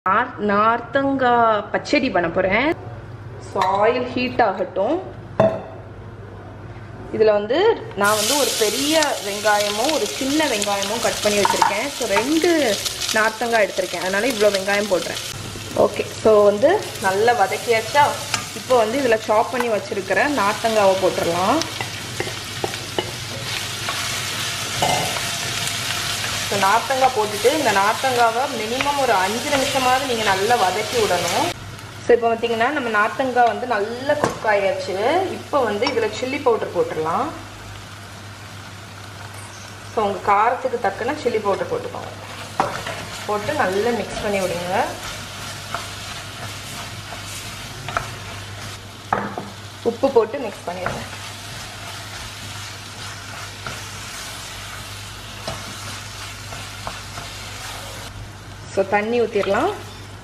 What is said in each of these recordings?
நார்- நார்த்தங்காய் பச்சடி பண்ண போகிறேன் ஸோ ஆயில் ஹீட் ஆகட்டும் இதில் வந்து நான் வந்து ஒரு பெரிய வெங்காயமும் ஒரு சின்ன வெங்காயமும் கட் பண்ணி வச்சுருக்கேன் ஸோ ரெண்டு நார்த்தங்காய் எடுத்திருக்கேன் அதனால இவ்வளோ வெங்காயம் போடுறேன் ஓகே ஸோ வந்து நல்லா வதக்கியாச்சா இப்போ வந்து இதில் சாப் பண்ணி வச்சுருக்கிற நார்த்தங்காவை போட்டுடலாம் ஸோ நார்த்தங்காய் போட்டுட்டு இந்த நார்த்தங்காவை மினிமம் ஒரு அஞ்சு நிமிஷமாவது நீங்கள் நல்லா வதக்கி விடணும் ஸோ இப்போ பார்த்தீங்கன்னா நம்ம நார்த்தங்காய் வந்து நல்லா குக் ஆயாச்சு இப்போ வந்து இதில் சில்லி பவுடர் போட்டுடலாம் ஸோ உங்கள் காரத்துக்கு தக்கன சில்லி பவுடர் போட்டுக்கோங்க போட்டு நல்லா மிக்ஸ் பண்ணி விடுங்க உப்பு போட்டு மிக்ஸ் பண்ணிடுங்க ஸோ தண்ணி ஊற்றிடலாம்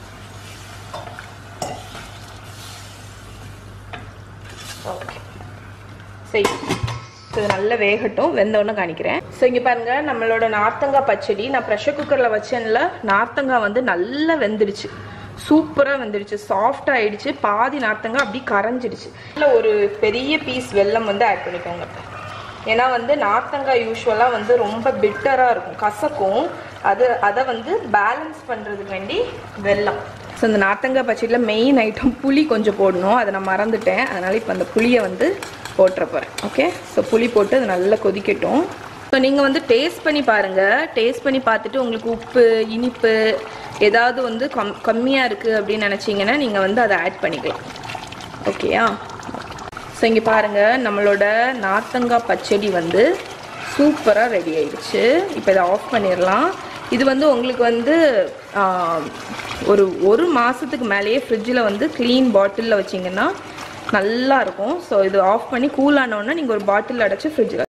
ஓகே சரி ஸோ இது நல்லா வேகட்டும் வெந்தோடனே காணிக்கிறேன் ஸோ இங்கே பாருங்க நம்மளோட நார்த்தங்காய் பச்சடி நான் ப்ரெஷர் குக்கரில் வச்சேன்ல நார்த்தங்காய் வந்து நல்லா வெந்துடுச்சு சூப்பராக வெந்துடுச்சு சாஃப்ட் ஆயிடுச்சு பாதி நார்த்தங்காய் அப்படி கரைஞ்சிடுச்சு இல்லை ஒரு பெரிய பீஸ் வெல்லம் வந்து ஆட் பண்ணிக்கோங்க ஏன்னா வந்து நார்த்தங்காய் யூஸ்வலாக வந்து ரொம்ப பிட்டராக இருக்கும் கசக்கும் அது அதை வந்து பேலன்ஸ் பண்ணுறதுக்கு வேண்டி வெல்லம் ஸோ இந்த நார்த்தங்காய் பச்சடியில் மெயின் ஐட்டம் புளி கொஞ்சம் போடணும் அதை நான் மறந்துட்டேன் அதனால் இப்போ அந்த புளியை வந்து போட்டுற போகிறேன் ஓகே ஸோ புளி போட்டு அது நல்லா கொதிக்கட்டும் ஸோ நீங்கள் வந்து டேஸ்ட் பண்ணி பாருங்கள் டேஸ்ட் பண்ணி பார்த்துட்டு உங்களுக்கு உப்பு இனிப்பு ஏதாவது வந்து கம் கம்மியாக இருக்குது அப்படின்னு நினச்சிங்கன்னா நீங்கள் வந்து அதை ஆட் பண்ணிக்கலாம் ஓகேயா ஸோ இங்கே பாருங்கள் நம்மளோட நார்த்தங்காய் பச்சடி வந்து சூப்பராக ரெடி ஆயிடுச்சு இப்போ இதை ஆஃப் பண்ணிடலாம் இது வந்து உங்களுக்கு வந்து ஆஹ், ஒரு ஒரு மாதத்துக்கு மேலேயே ஃப்ரிட்ஜில் வந்து க்ளீன் பாட்டிலில் வச்சிங்கன்னா நல்லா இருக்கும் ஸோ இது ஆஃப் பண்ணி கூல் ஆனோடனே நீங்கள் ஒரு பாட்டில் அடைச்சி ஃப்ரிட்ஜில்